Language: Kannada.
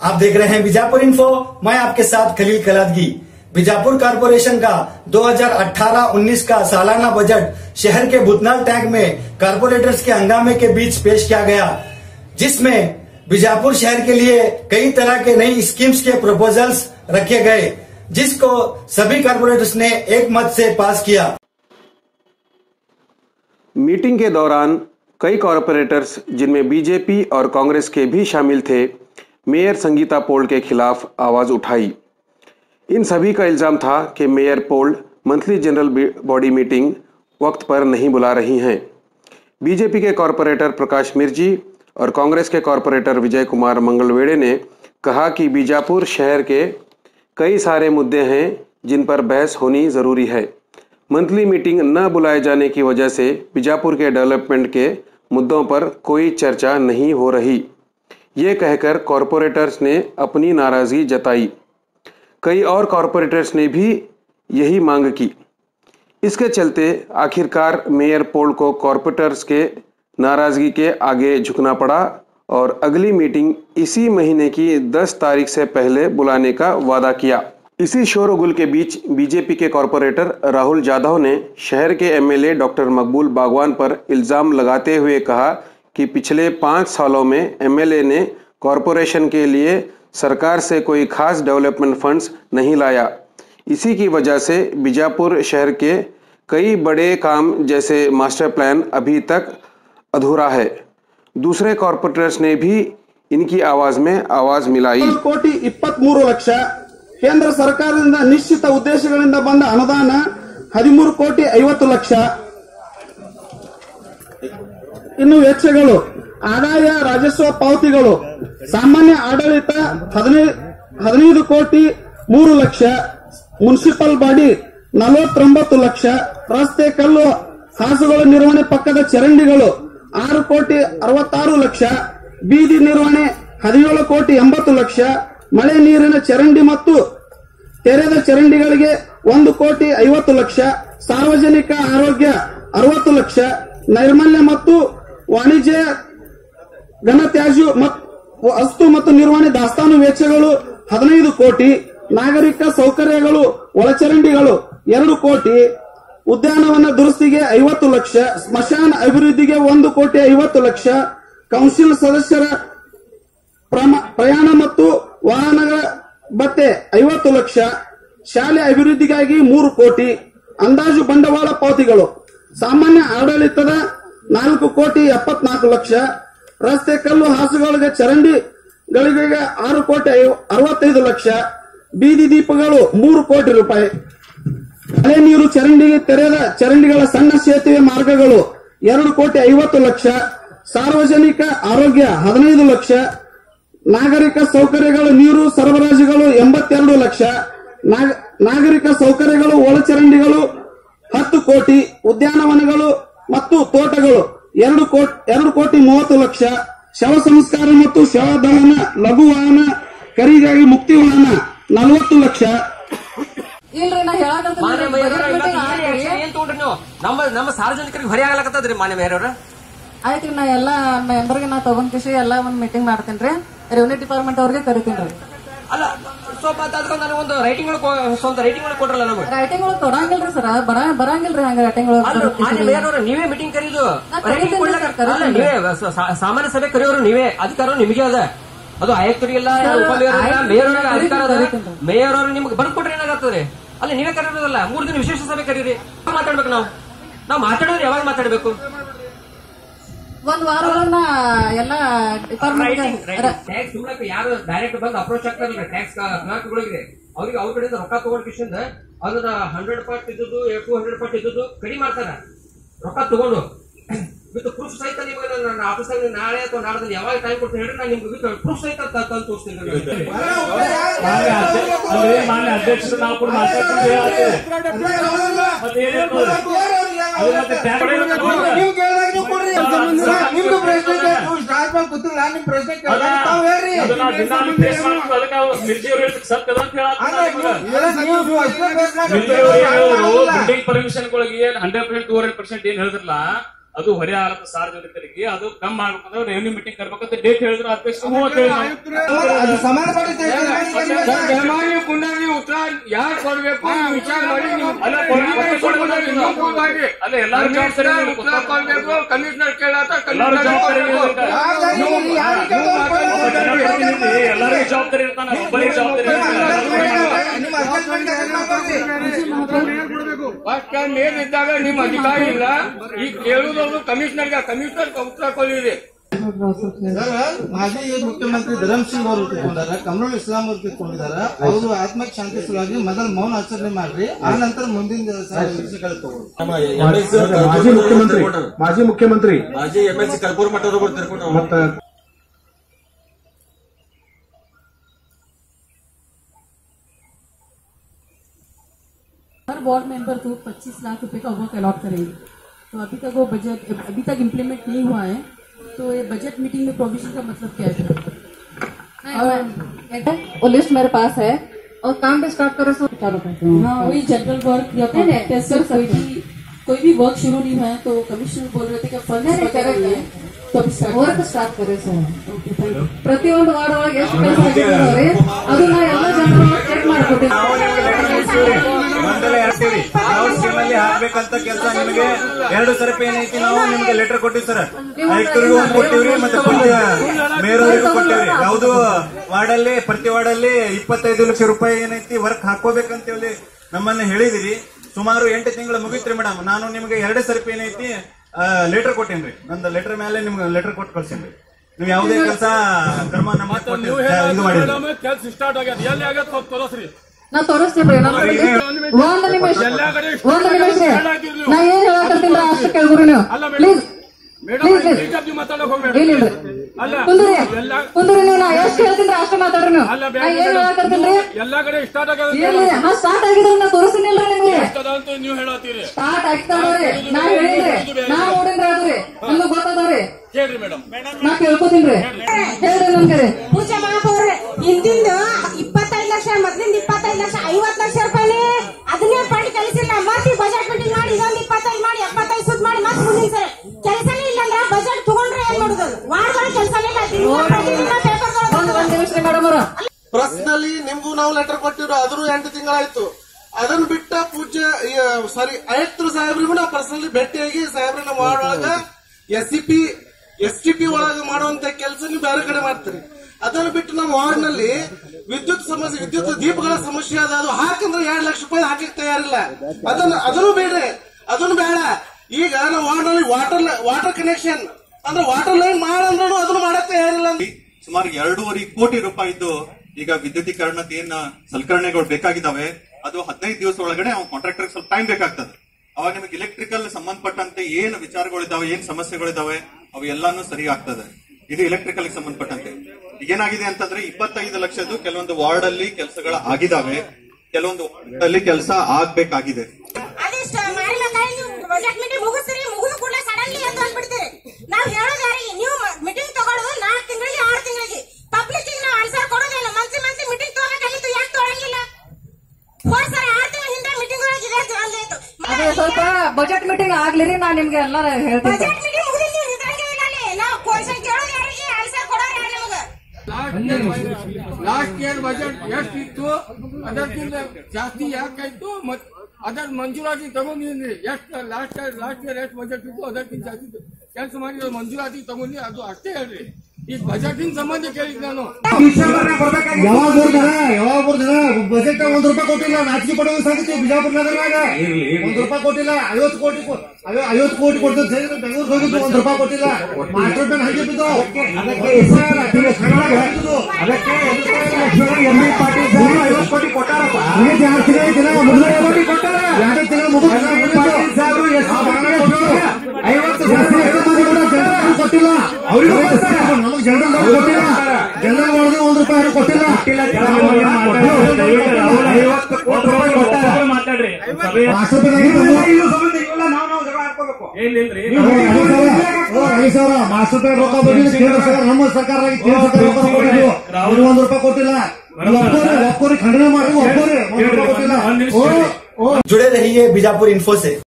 आप देख रहे हैं बीजापुर इन्फो मैं आपके साथ खलील कलादगी बीजापुर कारपोरेशन का 2018-19 का सालाना बजट शहर के भूतनाल टैंक में कारपोरेटर्स के हंगामे के बीच पेश किया गया जिसमें बीजापुर शहर के लिए कई तरह के नई स्कीम्स के प्रपोजल्स रखे गए जिसको सभी कारपोरेटर्स ने एक मत से पास किया मीटिंग के दौरान कई कॉरपोरेटर्स जिनमें बीजेपी और कांग्रेस के भी शामिल थे मेयर संगीता पोल के खिलाफ आवाज उठाई इन सभी का इल्जाम था कि mayor poll monthly general body meeting वक्त पर नहीं बुला रही हैं बीजेपी के कॉरपोरेटर प्रकाश मिर्जी और कांग्रेस के कॉरपोरेटर विजय कुमार मंगलवेड़े ने कहा कि बीजापुर शहर के कई सारे मुद्दे हैं जिन पर बहस होनी ज़रूरी है मंथली मीटिंग न बुलाए जाने की वजह से बीजापुर के डेवलपमेंट के मुद्दों पर कोई चर्चा नहीं हो रही ये कहकर कॉरपोरेटर्स ने अपनी नाराज़गी जताई कई और कॉरपोरेटर्स ने भी यही मांग की इसके चलते आखिरकार मेयर पोल को कॉरपोरेटर्स के नाराज़गी के आगे झुकना पड़ा और अगली मीटिंग इसी महीने की 10 तारीख से पहले बुलाने का वादा किया इसी शोरगुल के बीच बीजेपी के कॉरपोरेटर राहुल जाधव ने शहर के एमएलए डॉक्टर मकबूल बागवान पर इल्ज़ाम लगाते हुए कहा कि पिछले पाँच सालों में एमएलए ने कॉरपोरेशन के लिए सरकार से कोई खास डेवलपमेंट फंड्स नहीं लाया इसी की वजह से बीजापुर शहर के कई बड़े काम जैसे मास्टर प्लान अभी तक अधूरा है दूसरे कॉरपोरेटर्स ने भी इनकी आवाज में आवाज मिलाई ಒಂದು ಕೋಟಿ ಇಪ್ಪತ್ಮೂರು ಲಕ್ಷ ಕೇಂದ್ರ ಸರ್ಕಾರದಿಂದ ನಿಶ್ಚಿತ ಉದ್ದೇಶಗಳಿಂದ ಬಂದ ಅನುದಾನ ಹದಿಮೂರು ಕೋಟಿ ಐವತ್ತು ಲಕ್ಷ ಇನ್ನು ವೆಚ್ಚಗಳು ಆದಾಯ ರಾಜಸ್ವ ಪಾವತಿಗಳು ಸಾಮಾನ್ಯ ಆಡಳಿತ ಹದಿನೈದು ಹದಿನೈದು ಕೋಟಿ ಮೂರು ಲಕ್ಷ ಮುನ್ಸಿಪಲ್ ಬಾಡಿ ನಲವತ್ತೊಂಬತ್ತು ಲಕ್ಷ ರಸ್ತೆ ಕಲ್ಲು ಹಾಸುಗಳ ನಿರ್ವಹಣೆ ಪಕ್ಕದ ಚರಂಡಿಗಳು ಆರು ಕೋಟಿ ಅರವತ್ತಾರು ಲಕ್ಷ ಬೀದಿ ನಿರ್ವಹಣೆ ಹದಿನೇಳು ಕೋಟಿ ಎಂಬತ್ತು ಲಕ್ಷ ಮಳೆ ನೀರಿನ ಚರಂಡಿ ಮತ್ತು ತೆರೆದ ಚರಂಡಿಗಳಿಗೆ ಒಂದು ಕೋಟಿ ಐವತ್ತು ಲಕ್ಷ ಸಾರ್ವಜನಿಕ ಆರೋಗ್ಯ ಅರವತ್ತು ಲಕ್ಷ ನೈರ್ಮಲ್ಯ ಮತ್ತು ವಾಣಿಜ್ಯ ಘನತ್ಯಾಜ್ಯ ಮತ್ತು ವಸ್ತು ಮತ್ತು ನಿರ್ವಹಣೆ ದಾಸ್ತಾನು ವೆಚ್ಚಗಳು ಹದಿನೈದು ಕೋಟಿ ನಾಗರಿಕ ಸೌಕರ್ಯಗಳು ಒಳಚರಂಡಿಗಳು ಎರಡು ಕೋಟಿ ಉದ್ಯಾನವನ ದುರಸ್ತಿಗೆ ಐವತ್ತು ಲಕ್ಷ ಸ್ಮಶಾನ ಅಭಿವೃದ್ಧಿಗೆ ಒಂದು ಕೋಟಿ ಐವತ್ತು ಲಕ್ಷ ಕೌನ್ಸಿಲ್ ಸದಸ್ಯರ ಪ್ರಮ- ಪ್ರಯಾಣ ಮತ್ತು ವಾಹನಗಳ ಭತ್ತೆ ಐವತ್ತು ಲಕ್ಷ ಶಾಲೆ ಅಭಿವೃದ್ಧಿಗಾಗಿ ಮೂರು ಕೋಟಿ ಅಂದಾಜು ಬಂಡವಾಳ ಪಾವತಿಗಳು ಸಾಮಾನ್ಯ ಆಡಳಿತದ ನಾಲ್ಕು ಕೋಟಿ ಎಪ್ಪತ್ನಾಲ್ಕು ಲಕ್ಷ ರಸ್ತೆ ಕಲ್ಲು ಹಾಸುಗಳಿಗೆ ಚರಂಡಿಗಳಿಗೆ ಆರು ಕೋಟಿ ಐವ- ಅರವತ್ತೈದು ಲಕ್ಷ ಬೀದಿ ದೀಪಗಳು ಮೂರು ಕೋಟಿ ರೂಪಾಯಿ ಮಳೆ ನೀರು ಚರಂಡಿಗೆ ತೆರೆದ ಚರಂಡಿಗಳ ಸಣ್ಣ ಸೇತುವೆ ಮಾರ್ಗಗಳು ಎರಡು ಕೋಟಿ ಐವತ್ತು ಲಕ್ಷ ಸಾರ್ವಜನಿಕ ಆರೋಗ್ಯ ಹದಿನೈದು ಲಕ್ಷ ನಾಗರಿಕ ಸೌಕರ್ಯಗಳು ನೀರು ಸರಬರಾಜುಗಳು ಎಂಬತ್ತೆರಡು ಲಕ್ಷ ನಾಗ- ನಾಗರಿಕ ಸೌಕರ್ಯಗಳು ಒಳಚರಂಡಿಗಳು ಹತ್ತು ಕೋಟಿ ಉದ್ಯಾನವನಗಳು ಮತ್ತು ತೋಟಗಳು ಎರಡು ಕೋಟಿ ಎರಡು ಕೋಟಿ ಮೂವತ್ತು ಲಕ್ಷ ಶವ ಸಂಸ್ಕಾರ ಮತ್ತು ಶವ ದಹನ ಲಘು ವಾಹನ ಖರೀದಿಗಾಗಿ ಮುಕ್ತಿ ವಾಹನ ನಲವತ್ತು ಲಕ್ಷ ಇಲ್ರಿ ನಾ ಮಾನ್ಯ ಮೇಯರ್ ಹೇಳಕತ್ತೀನಿ ಏನ್ ತಗೊಂಡ್ರಿ ನೀವು ನಮ್ಮ ನಮ್ಮ ಸಾರ್ವಜನಿಕರಿಗೆ ಹೊರೆ ಆಗ್ಲಕತ್ತದ್ರಿ ಮಾನ್ಯ ಮೇಯರ್ ಅವ್ರ ಆಯ್ತ್ರಿ ನಾ ಎಲ್ಲಾ ಮೆಂಬರ್ಗೆ ನಾ ತಗೊಂಡ್ ಕಿಸಿ ಎಲ್ಲಾ ಒಂದ್ ಮೀಟಿಂಗ್ ಮಾಡ್ತೇನ್ರಿ ರೆವಿನ್ಯೂ ಡಿಪಾರ್ಟ್ಮೆಂಟ್ ಅವ್ರಿಗೆ ಕರಿತೀನಿ ಅಲ್ಲ ಸ್ವಲ್ಪ ಅದಕ್ಕೆ ನಾನು ಒಂದು ರೈಟಿಂಗ್ ಸ್ವಂತ ರೈಟಿಂಗ್ ಕೊಟ್ರಲ್ಲ ನಮಗೆ ರೈಟಿಂಗ್ ಒಳಗ್ ತೊಡಂಗಿಲ್ರಿ ಸರ್ ಬರ ಬರಂಗಿಲ್ರಿ ಹಂಗ ರೈಟಿಂಗ್ ಅಲ್ಲ ಮಾನ್ಯ ಮೇಯರ್ ಒಳಗ್ ಅವ್ರ ನೀವೇ ಮೀಟಿಂಗ್ ಕರೀದು ನಾ ರೈಟಿಂಗ್ ಕರೀತೀನಿ ಕೊಡ್ಲಕ್ಕ ಸರ್, ಕರೀತೀನಿ. ಅಲ್ಲ ನೀವೇ ಸ- ಸ- ಸಾಮಾನ್ಯ ಸಭೆ ಕರೆಯೋರು ನೀವೇ ಅಧಿಕಾರ ನಿಮಗೆ ಅದ ಅದು ಆಯುಕ್ತರಿಗಿಲ್ಲ ಸರ್, ಉಪಮೇಯರ್ ಆಯ್ತು, ಮೇಯರ್ ಅವ್ರಿಗೆ ಅಧಿಕಾರ ಅದ ಕರೀತೀನಿ. ಮೇಯರ್ ಅವ್ರು ನಿಮ್ಗೆ ಬರ್ದು ಕೊಟ್ರೆ ಏನಾಗತ್ತದ್ರಿ ಅಲ್ಲ ನೀವೇ ಕರೆಯೋದಲ್ಲ ಮೂರ್ ದಿನ ವಿಶೇಷ ಸಭೆ ಕರೀರಿ ಯಾವಾಗ ಮಾತಾಡ್ಬೇಕು ನಾವು ನಾವು ಮಾತಾಡೋರು ಯಾವಾಗ ಮಾತಾಡ್ಬೇಕು ಒಂದ್ ವಾರ ಒಳಗ್ ನಾ ಎಲ್ಲಾ ರೈಟಿಂಗ್ ಡಿಪಾರ್ಟ್ಮೆಂಟ್ ಟ್ಯಾಕ್ಸ್ ತುಂಬಕ್ಕೆ ಯಾರು ಡೈರೆಕ್ಟ್ ಬಂದು ಅಪ್ರೋಚ್ ಆಗ್ತಾರಲ್ಲ ಟ್ಯಾಕ್ಸ್ ಕ್ಲರ್ಕ್ಗಳಿಗೆ ಅವ್ರಿಗೆ ಅವ್ರ ಕಡೆಯಿಂದ ರೊಕ್ಕ ತಗೊಂಡ್ ಕಿಶಿಂದ ಅದನ್ನ ಹಂಡ್ರೆಡ್ ಪಾರ್ಟ್ ಇದ್ದದ್ದು ಟೂ ಹಂಡ್ರೆಡ್ ಪಾರ್ಟ್ ಇದ್ದದ್ದು ಕಡಿಮೆ ಮಾಡ್ತಾರ ರೊಕ್ಕ ತಗೊಂಡು ವಿತ್ ಪ್ರೂಫ್ ಸಹಿತ ನಿಮಗೆ ನನ್ನ ಆಫೀಸಲ್ಲಿ ನಾಳೆ ಅಥವಾ ನಾಡ್ದಲ್ಲಿ ಯಾವಾಗ ಟೈಮ್ ಕೊಡ್ತೀನಿ ಹೇಳಿ ನಾನು ನಿಮ್ಗೆ ವಿತ್ ಪ್ರೂಫ್ ಸಹಿತ ತ- ತಂದು ತೋರಿಸ್ತೀನಿ ಮಾನ್ಯ ಅಧ್ಯ- ಅಲ್ರಿ ಮಾನ್ಯ ಅಧ್ಯಕ್ಷರು ನಾವು ಕೂಡ ಮಾತಾಡ್ಕೊಂಡು ಹೇಳತ್ತೀವಿ. ಮತ್ತೆ ಏನ್ ಹೇಳ್ಬೋದು? ಅದು ಮತ್ತೆ ಟ್ಯಾಕ್ಸ್ ನೀವು ಕೇಳಿದಾಗ ನೀವು ಕೊಡ್ರಿ ನಿಮ್ದು ಪ್ರಶ್ನೆ ಇದೆ. ನೀವು ಸ್ಟಾರ್ಟ್ ಮಾಡಿ ಕೂತಿಲ್ಲ ನಿಮ್ ಪ್ರಶ್ನೆ ಅದ ಕೇಳಿದಾಗ ತಾವು ಹೇಳ್ರಿ ಅದು ನಾವು ದಿನಾಲು ಫೇಸ್ ಮಾಡ್ತೀವಿ ಅದಕ್ಕೆ ಅವ್ರು ಮಿರ್ಜಿ ಅವ್ರು ಹೇಳ್ಲಿಕ್ಕೆ ಸತ್ಯ ಅದ ಅಂತ ಹೇಳತ್ತೀನಿ ಅಲ್ಲ, ನಾನು ನೀವು- ನಿಮ್ಗೆ. ಇಲ್ಲ, ನೀವು ಅಷ್ಟೇ face ಮಾಡಿ ಮಿರ್ಜಿ ಅವ್ರು ಹೇಳೋರು ಬಿಲ್ಡಿಂಗ್ ಪರ್ಮಿಷನ್ ಗಳಿಗೆ hundred percent two hundred percent ಏನ್ ಹೇಳಿದ್ರಲ್ಲ ಅದು ಹೊರೆ ಆಲದ ಸಾರ್ವಜನಿಕರಿಗೆ ಅದು ಕಮ್ಮಿ ಮಾಡ್ಬೇಕಂದ್ರೆ ರೆವೆನ್ಯೂ ಮೀಟಿಂಗ್ ಕರ್ಬೇಕಂತ ಡೇಟ್ ಹೇಳಿದ್ರು ಅಧ್ಯಕ್ಷ ಮೂವತ್ತು ಹೇಳಿದ್ರು ಅದು ಸಂಬಂಧಪಟ್ಟ ದಯಮಾಡಿ ಪುನಃ ನೀವು ಉತ್ತರ ಯಾರು ಕೊಡ್ಬೇಕು ನೀವು ವಿಚಾರ ಮಾಡಿ ನೀವು ಅಲ್ಲ, ಕೊಡ್ಬೇಕು, ಕೊಡ್ಬೇಕು, ಇನ್ನೂ ಕೊಡ್ಬೇಕು. ಅಲ್ಲ, ಎಲ್ಲಾರು ಜವಾಬ್ದಾರಿ ಕಮಿಷನರ್ ನೀವು ಉತ್ತರ ಕೊಡ್ಬೇಕು ಕಮಿಷನರ್ ಕೇಳಾತ ಎಲ್ಲಾರು ಜವಾಬ್ದಾರಿ ಕಮಿಷನರ್ ನೀವು ಪ್ರತಿನಿಧಿ ಎಲ್ಲರಿಗೂ ಜವಾಬ್ದಾರಿ ಇರ್ತಾನೆ ಒಬ್ಬರಿಗೆ ಜವಾಬ್ದಾರಿ ಫಸ್ಟ್ ಟೈಮ್ ಏನಿದ್ದಾಗ ನಿಮ್ಮ ಅಧಿಕಾರಿ ಇಲ್ಲ ಈಗ ಕೇಳುವುದು ಕಮಿಷನರ್ಗೆ ಕಮಿಷನರ್ ಉತ್ತರ ಕೊಡಿರಿ ಮಾಜಿ ಮುಖ್ಯಮಂತ್ರಿ ಧರಮ್ ಸಿಂಗ್ ಅವರು ತಿಳ್ಕೊಂಡಾರ ಕಮರುಲ್ ಇಸ್ಲಾಂ ಅವರು ತಿಳ್ಕೊಂಡಿದಾರ ಅವರು ಆತ್ಮಕ್ಕೆ ಶಾಂತಿ ಸಲುವಾಗಿ ಮೊದಲು ಮೌನ ಆಚರಣೆ ಮಾಡ್ರಿ ಆ ನಂತರ ಮುಂದಿನ ವಿಷಯಗಳು ತಗೊಳ್ಳಿ ಮಾಜಿ ಮುಖ್ಯಮಂತ್ರಿ ಮಾಜಿ ಮುಖ್ಯಮಂತ್ರಿ ಮಾಜಿ ಎಂ ಎಲ್ ಸಿ ಕರ್ಪೂರ್ ಮಟ್ಟದವರು ಬರ್ತಿರ್ಕೊಂಡು ಮತ್ತ हर वार्ड मेंबर को 25 लाख रुपए का वर्क अलॉट करेंगे तो अभी तक वो बजट अभी तक इम्प्लीमेंट नहीं हुआ है तो ये बजट मीटिंग में प्रोविजन का मतलब क्या है और वो लिस्ट मेरे पास है और काम भी स्टार्ट करो सो चालू करते हैं हाँ वही जनरल वर्क या फिर टेस्टर कोई भी कोई भी वर्क शुरू नहीं हुआ है तो कमिश्नर बोल रहे थे कि फंड नहीं, नहीं, वगैरह करेंगे। है तो अभी start ವರ್ಕ್ ಸ್ಟಾರ್ಟ್ करे ಸರ್ ಪ್ರತಿಯೊಂದು ವಾರ್ಡ್ ಒಳಗೆ ಎಷ್ಟು ಕೆಲಸ ಆಗಿದ್ದಾರೆ ಅದು ನಾ ಎಲ್ಲ ಜನರು ಚೆಕ್ ಮಾಡ್ಕೊಟ್ಟಿದ್ದೀನಿ ಒಂದಲ್ಲ ಎರಡ್ತೀವಿ ನಾವು ಸ್ಕೀಮಲ್ಲಿ ಹಾಕ್ಬೇಕಂತ ಕೆಲಸ ನಿಮಗೆ ಎರಡು ಸರಪಿ ಏನೈತಿ ನಾವು ನಿಮ್ಗೆ ಲೆಟರ್ ಕೊಟ್ಟಿವಿ ಸರ್ ಆಯುಕ್ತರಿಗೂ ಒಂದ್ ಕೊಟ್ಟಿವ್ರಿ ಮತ್ತೆ ಮೇಯರ್ ಅವರಿಗೂ ಕೊಟ್ಟಿವ್ರಿ ಯಾವುದು ವಾರ್ಡಲ್ಲಿ ಪ್ರತಿ ವಾರ್ಡಲ್ಲಿ ಇಪ್ಪತ್ತೈದು ಲಕ್ಷ ರೂಪಾಯಿ ಏನೈತಿ ವರ್ಕ್ ಹಾಕೋಬೇಕಂತ ಹೇಳಿ ನಮ್ಮನ್ನ ಹೇಳಿದಿರಿ ಸುಮಾರು ಎಂಟು ತಿಂಗಳು ಮುಗಿತ್ರಿ ಮೇಡಮ್ ನಾನು ನಿಮ್ಗೆ ಎರಡೇ ಸರಪಿ ಏನೈತಿ ಲೆಟರ್ ಕೊಟ್ಟೇನ್ರಿ ನಂದು ಲೆಟರ್ ಮೇಲೆ ನಿಮ್ಗೆ ಲೆಟರ್ ಕೊಟ್ಟು ಕಳ್ಸೇನ್ರಿ ನೀವು ಯಾವುದೇ ಕೆಲಸ ಕ್ರಮ ನಮ್ಮ ಇದು ಮಾಡಿದ್ರಿ ಕೆಲಸ ಸ್ಟಾರ್ಟ್ ಆಗ್ಯದ ಎಲ್ಲಿ ಆಗ್ಯದ ಸ್ವಲ್ಪ ತೋರಿಸ್ರಿ ನಾ ತೋರಿಸ್ತೀನಿ ಒಂದು ನಿಮಿಷ ಒಂದು ನಿಮಿಷ ನಾ ಏನ್ ಹೇಳಕತ್ತೀನಿ ಅಷ್ಟು ಕೇಳ್ಬಿಡ್ರಿ ನೀವು ಪ್ಲೀಸ್ ಪ್ಲೀಸ್ ಪ್ಲೀಸ್ ಮಾತಾಡಕ್ ಹೋಗ್ಬೇಡ ಏನಿಲ್ರಿ ಕುಂದ್ರಿ ಕುಂದ್ರಿ ನೀವು ನಾ ಎಷ್ಟು ಹೇಳ್ತೀನಿ ಅಷ್ಟು ಮಾತಾಡ್ರಿ ನೀವು ನಾ ಏನ್ ಹೇಳಕತ್ತೀನಿ ಎಲ್ಲಾ ಕಡೆ ಸ್ಟಾರ್ಟ್ ಆಗ್ಯದ ಇಲ್ಲ ಹಾ ಸ್ಟಾರ್ಟ್ ಆಗಿದೆ ನಾ ತೋರಿಸ್ತೀನಿಲ್ರಿ ನಿಮ್ಗೆ ಅಂತ ನೀವು ಹೇಳತ್ತೀರಿ ಸ್ಟಾರ್ಟ್ ಆಗ್ತಾವ್ರಿ ನಾ ಹೇಳಿದ್ರಿ ನಾ ನೋಡಿನ್ರಿ ಅದ್ರಿ ನಿಮ್ಗೆ ಗೊತ್ತದವ್ರಿ ಕೇಳ್ರಿ ಮೇಡಮ್ ನಾ ಕೇಳ್ಕೊತೀನ್ರಿ ಹೇಳ್ರಿ ನನ್ ಕಡೆ ಪೂಜೆ ಮಾಡಕೋರ್ರಿ ಹಿಂದಿಂದ ಇಪ್ಪತ್ತೈದು ಲಕ್ಷ ಮೊದ್ಲಿಂದ ಇಪ್ಪತ್ತೈದು ಲಕ್ಷ ಐವತ್ತು ಲಕ್ಷ ರೂಪಾಯಿ ಅದನ್ನೇ ಫಂಡ್ ಕಲಿಸಿಲ್ಲ ಮತ್ತೆ ಬಜೆಟ್ ಮೀಟಿಂಗ್ ಮಾಡಿ ಇದೊಂದು ಇಪ್ಪತ್ತೈದು ಮಾಡಿ ಎಪ್ಪತ್ತೈದು ಸುದ್ ಮಾಡಿ ಮತ್ತೆ ಮುಂದಿನ ಸರಿ ಕೆಲಸನೇ ಇಲ್ಲ ಅಂದ್ರೆ ಬಜೆಟ್ ತಗೊಂಡ್ರೆ ಏನ್ ಮಾಡುದು ವಾರ್ಡ್ಗಳ ಕೆಲಸನೇ ಇಲ್ಲ ದಿನ ಪ್ರತಿದಿನ ಪೇಪರ್ ಒಂದ್ ಒಂದ್ ನಿಮಿಷ ರೀ ಮೇಡಮ್ ಅವ್ರ ಪರ್ಸನಲಿ ನಿಮ್ಗೂ ನಾವು ಲೆಟರ್ ಕೊಟ್ಟಿರೋ ಅದ್ರೂ ಎಂಟು ತಿಂಗಳಾಯ್ತು ಅದನ್ನ ಬಿಟ್ಟ ಪೂಜ್ಯ ಸಾರಿ ಆಯುಕ್ತರು ಸಾಹೇಬ್ರಿಗೂ ನಾವು ಪರ್ಸನಲಿ ಭೇಟಿಯಾಗಿ ಸಾಹೇಬ್ರ ನಮ್ಮ ವಾರ್ಡ್ ಒಳಗ S C P S T P ಒಳಗ ಮಾಡುವಂತ ಕೆಲಸ ನೀವು ಬೇರೆ ಕಡೆ ಮಾಡ್ತೀರಿ ಅದನ್ನು ಬಿಟ್ಟು ನಮ್ಮ ವಾರ್ಡ್ ನಲ್ಲಿ ವಿದ್ಯುತ್ ಸಮಸ್ಯೆ ವಿದ್ಯುತ್ ದೀಪಗಳ ಸಮಸ್ಯೆ ಅದ ಅದು ಹಾಕಂದ್ರೆ ಎರಡ್ ಲಕ್ಷ ರೂಪಾಯಿ ಹಾಕಕ್ ತಯಾರಿಲ್ಲ ಅದನ್ನ ಅದನ್ನು ಬೇಡ್ರಿ ಅದನ್ನು ಬೇಡ ಈಗ ನಮ್ಮ ವಾರ್ಡ್ ನಲ್ಲಿ ವಾಟರ್ ವಾಟರ್ ಕನೆಕ್ಷನ್ ಅಂದ್ರೆ ವಾಟರ್ ಲೈನ್ ಮಾಡಂದ್ರೂ ಅದನ್ನು ಮಾಡಕ್ ತಯಾರಿಲ್ಲ ಅಂತ ಸುಮಾರು ಎರಡೂವರೆ ಕೋಟಿ ರೂಪಾಯಿದ್ದು ಈಗ ವಿದ್ಯುದೀಕರಣದ ಏನ್ ಸಲಕರಣೆಗಳು ಬೇಕಾಗಿದ್ದಾವೆ ಅದು ಹದಿನೈದು ದಿವಸ ಒಳಗಡೆ ಅವ್ನು ಕಾಂಟ್ರಾಕ್ಟರ್ ಸ್ವಲ್ಪ ಟೈಮ್ ಬೇಕಾಗ್ತದೆ ಅವಾಗ ನಿಮಗೆ ಎಲೆಕ್ಟ್ರಿಕಲ್ ಸಂಬಂಧಪಟ್ಟಂತೆ ಏನ್ ವಿಚಾರಗಳಿದಾವೆ ಏನ್ ಸಮಸ್ಯೆಗಳಿದಾವೆ ಅವು ಎಲ್ಲಾನು ಸರಿ ಆಗ್ತದೆ ಇದು ಎಲೆಕ್ಟ್ರಿಕಲ್ ಸಂಬಂಧಪಟ್ಟಂತೆ ಏನಾಗಿದೆ ಅಂತಂದ್ರೆ ಇಪ್ಪತ್ತೈದು ಲಕ್ಷದ್ದು ಕೆಲವೊಂದು ವಾರ್ಡ್ ಅಲ್ಲಿ ಕೆಲಸಗಳ ಆಗಿದಾವೆ ಕೆಲವೊಂದು ವಾರ್ಡ್ ಅಲ್ಲಿ ಕೆಲಸ ಆಗ್ಬೇಕಾಗಿದೆ ಅದಿಷ್ಟ ಮಾಡ್ಬೇಕಾದ್ರೆ ನೀವು ಬಜೆಟ್ ಮೀಟಿಂಗ್ ಮುಗಿಸ್ರಿ ಮುಗಿದ ಕೂಡಲೇ ಸಡನ್ಲಿ ಅಂತ ಅಂದ್ಬಿಡ್ತೀರಿ ನಾವ್ ಹೇಳೋದು ಯಾರಿಗೆ ನೀವು ಮೀಟಿಂಗ್ ತಗೊಳ್ಳೋದು ನಾಲ್ಕು ತಿಂಗಳಿಗೆ ಆರು ತಿಂಗಳಿಗೆ ಪಬ್ಲಿಕ್ ನಾವು ಆನ್ಸರ್ ಕೊಡೋದಿಲ್ಲ ಮಂತ್ಲಿ ಮಂತ್ಲಿ ಮೀಟಿಂಗ್ ತಗೋಬೇಕಾಗಿತ್ತು ಯಾಕೆ ತಗೊಳಂಗಿಲ್ಲ ಹೋದ್ ಸರಿ ಆರು ತಿಂಗಳ ಹಿಂದೆ ಮೀಟಿಂಗ್ ಒಳಗಿದೆ ಅಂತ ಅಂದಾಯ್ತು ಅದೇ ಸ್ವಲ್ಪ ಬಜೆಟ್ ಮೀಟಿಂಗ್ ಆಗ್ಲಿರಿ ನಾ ನಿಮ್ಗೆ ಎಲ್ಲ ಹೇಳ್ತೀನಿ ಬಜೆಟ್ ಮೀಟಿಂಗ್ ಮುಗಿದಿದ್ದು ಇದ್ರಂಗೆ ಇಲ್ಲ ಅಲ್ಲಿ ನಾವು ಕ್ವಶನ್ ಕೇಳೋದು ಯಾರಿಗೆ ಆನ್ಸರ್ ಕೊಡೋರು ಯಾರು ನಮಗೆ ಲಾಸ್ಟ್ ಇಯರ್ ಬಜೆಟ್ ಎಷ್ಟು ಇತ್ತು ಅದಕ್ಕಿಂತ ಜಾಸ್ತಿ ಯಾಕಾಯ್ತು ಮತ್ ಅದರ ಮಂಜೂರಾತಿ ತಗೊಂಡಿದ್ರಿ ಎಷ್ಟು ಲಾಸ್ಟ್ ಲಾಸ್ಟ್ ಇಯರ್ ಎಷ್ಟು ಬಜೆಟ್ ಇತ್ತು ಅದಕ್ಕಿಂತ ಜಾಸ್ತಿ ಕೆಲಸ ಮಾಡಿ ಮಂಜೂರಾತಿ ತಗೊಂಡಿ ಅದು ಅಷ್ಟೇ ಹೇಳ್ರಿ ಈ ಬಜೆಟಿನ ಸಂಬಂಧ ಕೇಳಿದ್ ನಾನು ಯಾವಾಗ ಬರ್ತಾರ ಯಾವಾಗ ಬರ್ತಾರ ಬಜೆಟ್ ಒಂದ್ ರೂಪಾಯಿ ಕೊಟ್ಟಿಲ್ಲ ನಾಚಿಕೆ ಪಡೋದು ಸಾಧಿತು ಬಿಜಾಪುರ ನಗರದಾಗ ಒಂದ್ ರೂಪಾಯಿ ಕೊಟ್ಟಿಲ್ಲ ಐವತ್ತು ಕೋಟಿ ಕೊ- ಐವ- ಐವತ್ತು ಕೋಟಿ ಕೊಡ್ತದೆ ಬೆಂಗಳೂರಿಗೆ ಹೋಗಿದ್ದು ಒಂದ್ ರೂಪಾಯಿ ಕೊಟ್ಟಿಲ್ಲ ಮಾಸ್ಟರ್ ಪ್ಲಾನ್ ಹಂಗೆ ಬಿದ್ದು ಅದಕ್ಕೆ ಅದಕ್ಕೆ ಎಂ ಬಿ ಪಾಟೀಲ್ ಸರ್ ಐವತ್ತು ಕೋಟಿ ಕೊಟ್ಟಾರಪ್ಪ ಇನ್ನೊಂದು ಎರಡು ತಿಂಗಳ ದಿನ ಮುಗಿದ ಕೋಟಿ ಕೊಟ್ಟಾರ ಎರಡು ತಿಂಗಳು ಐವತ್ತು ಕೊಟ್ಟಿಲ್ಲ ಅವ್ರಿಗೆ ನಮಗೆ ಜನರಲ್ ಕೊಟ್ಟಿಲ್ಲ ಜನರಲ್ ಒಳಗೆ ಒಂದ್ ರೂಪಾಯಿ ಯಾರು ಕೊಟ್ಟಿಲ್ಲ ಐವತ್ತು ಕೋಟಿ ರೂಪಾಯಿ ಕೊಟ್ಟಾರ. ಮಾತಾಡ್ರಿ ಸಭೆ ಮಾಸ್ಟರ್ ಪ್ಲಾನ್ ಏನಿಲ್ರಿ ಐದು ಸಾವಿರ ಮಾಸ್ಟರ್ ಪ್ಲಾನ್ ರೊಕ್ಕ ಬಂದಿಲ್ಲ ಕೇಂದ್ರ ಸರ್ಕಾರ ನಮ್ಮ ಸರ್ಕಾರ ಕೇಂದ್ರ ಸರ್ಕಾರ ರೊಕ್ಕ ಕೊಟ್ಟಿದ್ವು ಅವ್ರಿಗೆ ಒಂದ್ ರೂಪಾಯಿ ಕೊಟ್ಟಿಲ್ಲ ಒಪ್ಕೋರಿ ಒಪ್ಕೋರಿ ಖಂಡನೆ ಮಾಡಿ ಒಪ್ಕೋರಿ ಒಂದ್ ರೂಪಾಯಿ ಕೊಟ್ಟಿಲ್ಲ ಒಂದ್ ನಿಮಿಷ ಓ, ಓ जुड़े रहिए बीजापुर इन्फो से